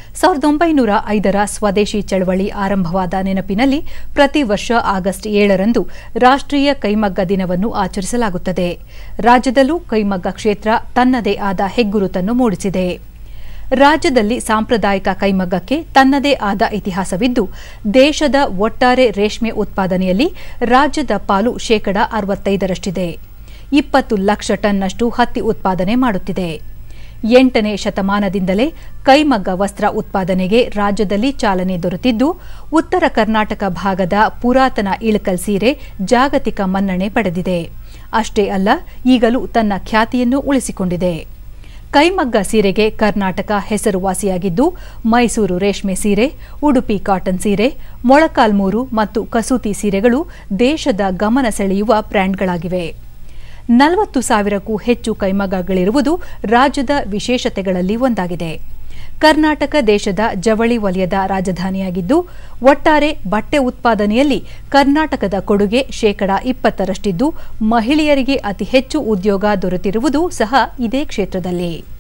ಸಾವಿರದ ಒಂಬೈನೂರ ಐದರ ಸ್ವದೇಶಿ ಚಳವಳಿ ಆರಂಭವಾದ ನೆನಪಿನಲ್ಲಿ ಪ್ರತಿ ವರ್ಷ ಆಗಸ್ಟ್ ಏಳರಂದು ರಾಷ್ಟ್ರೀಯ ಕೈಮಗ್ಗ ದಿನವನ್ನು ಆಚರಿಸಲಾಗುತ್ತದೆ ರಾಜ್ಯದಲ್ಲೂ ಕೈಮಗ್ಗ ಕ್ಷೇತ್ರ ತನ್ನದೇ ಆದ ಹೆಗ್ಗುರುತನ್ನು ಮೂಡಿಸಿದೆ ರಾಜ್ಯದಲ್ಲಿ ಸಾಂಪ್ರದಾಯಿಕ ಕೈಮಗ್ಗಕ್ಕೆ ತನ್ನದೇ ಆದ ಇತಿಹಾಸವಿದ್ದು ದೇಶದ ಒಟ್ಟಾರೆ ರೇಷ್ಮೆ ಉತ್ಪಾದನೆಯಲ್ಲಿ ರಾಜ್ಯದ ಪಾಲು ಶೇಕಡ ಅರವತ್ತೈದರಷ್ಟಿದೆ ಇಪ್ಪತ್ತು ಲಕ್ಷ ಟನ್ನಷ್ಟು ಹತ್ತಿ ಉತ್ಪಾದನೆ ಮಾಡುತ್ತಿದೆ ಎಂಟನೇ ಶತಮಾನದಿಂದಲೇ ಕೈಮಗ್ಗ ವಸ್ತ್ರ ಉತ್ಪಾದನೆಗೆ ರಾಜ್ಯದಲ್ಲಿ ಚಾಲನೆ ದೊರೆತಿದ್ದು ಉತ್ತರ ಕರ್ನಾಟಕ ಭಾಗದ ಪುರಾತನ ಇಳಕಲ್ ಸೀರೆ ಜಾಗತಿಕ ಮನ್ನಣೆ ಪಡೆದಿದೆ ಅಷ್ಟೇ ಅಲ್ಲ ಈಗಲೂ ತನ್ನ ಖ್ಯಾತಿಯನ್ನು ಉಳಿಸಿಕೊಂಡಿದೆ ಕೈಮಗ್ಗ ಸೀರೆಗೆ ಕರ್ನಾಟಕ ಹೆಸರುವಾಸಿಯಾಗಿದ್ದು ಮೈಸೂರು ರೇಷ್ಮೆ ಸೀರೆ ಉಡುಪಿ ಕಾಟನ್ ಸೀರೆ ಮೊಳಕಾಲ್ಮೂರು ಮತ್ತು ಕಸೂತಿ ಸೀರೆಗಳು ದೇಶದ ಗಮನ ಸೆಳೆಯುವ ಬ್ರ್ಯಾಂಡ್ಗಳಾಗಿವೆ ನಲವತ್ತು ಸಾವಿರಕ್ಕೂ ಹೆಚ್ಚು ಕೈಮಗ್ಗಗಳಿರುವುದು ರಾಜ್ಯದ ವಿಶೇಷತೆಗಳಲ್ಲಿ ಒಂದಾಗಿದೆ ಕರ್ನಾಟಕ ದೇಶದ ಜವಳಿ ವಲಯದ ರಾಜಧಾನಿಯಾಗಿದ್ದು ಒಟ್ಟಾರೆ ಬಟ್ಟೆ ಉತ್ಪಾದನೆಯಲ್ಲಿ ಕರ್ನಾಟಕದ ಕೊಡುಗೆ ಶೇಕಡ ಇಪ್ಪತ್ತರಷ್ಟಿದ್ದು ಮಹಿಳೆಯರಿಗೆ ಅತಿ ಹೆಚ್ಚು ಉದ್ಯೋಗ ದೊರೆತಿರುವುದು ಸಹ ಇದೇ ಕ್ಷೇತ್ರದಲ್ಲಿ